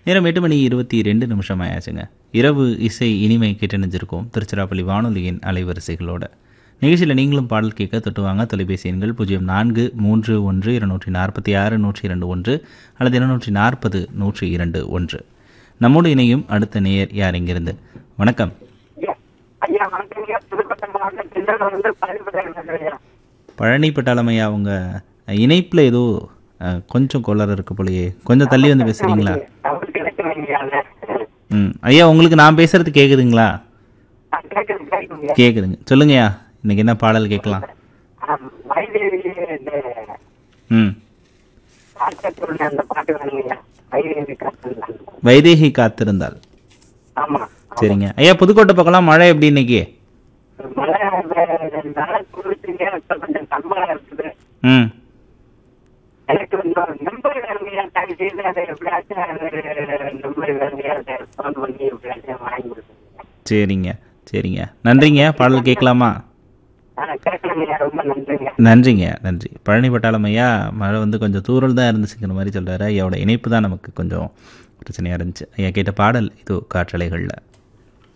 நேரம் எட்டு மணி இருபத்தி ரெண்டு நிமிஷம் ஆயாச்சுங்க இரவு இசை இனிமை கேட்டணிஞ்சிருக்கோம் திருச்சிராப்பள்ளி வானொலியின் அலைவரிசைகளோட நிகழ்ச்சியில் நீங்களும் பாடல் கேட்க தொட்டுவாங்க தொலைபேசி எண்கள் பூஜ்ஜியம் நான்கு மூன்று ஒன்று இருநூற்றி நாற்பத்தி ஆறு நூற்றி இரண்டு ஒன்று அல்லது இருநூற்றி நாற்பது நூற்றி இரண்டு ஒன்று நம்மோடு இணையும் அடுத்த நேயர் யார் இங்கிருந்து வணக்கம் ஐயா, ஐயா வணக்கங்க புதுக்கோட்டை மாவட்டம் திண்டல் வந்து பதிவு ஐயா பழனி பட்டாளமையா அவங்க இணைப்பில் ஏதோ அஹ், கொஞ்சம் கோளாறு இருக்கு போலயே கொஞ்சம் தள்ளி வந்து பேசுறீங்களா அவருக்கு கிடைக்கலைங்க ம் ஐயா உங்களுக்கு நான் பேசுறது கேக்குதுங்களா கேட்குது கேட்குங்க கேக்குதுங்க சொல்லுங்கய்யா இன்னைக்கு என்ன பாடல் கேட்கலாம் வைதேவி இந்த ம் ஆட்டத்தோட அந்த பாட்டு வேணுங்கய்யா வைதேவி காத்து வைதேகி காத்திருந்தாள் ஆமா சரிங்க ஐயா புதுக்கோட்டை பக்கம்லாம் மழை எப்படி இன்னைக்கு மழை மழை குளிச்சுங்க இப்ப கொஞ்சம் கம்மியா இருக்குது ம் எனக்கு இன்னொரு நம்பர் வேணுங்கய்யா தயவு செய்து அதை எப்படியாச்சும் நம்பர் வேணுங்கய்யா அதை ஃபோன் பண்ணி எப்படியாச்சும் வாங்கி கொடுத்துருங்க சரிங்க சரிங்க நன்றிங்க பாடல் கேட்கலாமா ஆ கேட்கலங்கய்யா ரொம்ப நன்றிங்க நன்றிங்க நன்றி பழனி பட்டாளம் ஐயா மழை வந்து கொஞ்சம் தூரல் தான் இருந்துச்சுங்கிற மாதிரி சொல்கிறாரு ஐயாவோட இணைப்பு தான் நமக்கு கொஞ்சம் பிரச்சனையாக இருந்துச்சு ஐயா கேட்ட பாடல் இதோ காற்றலைகளில்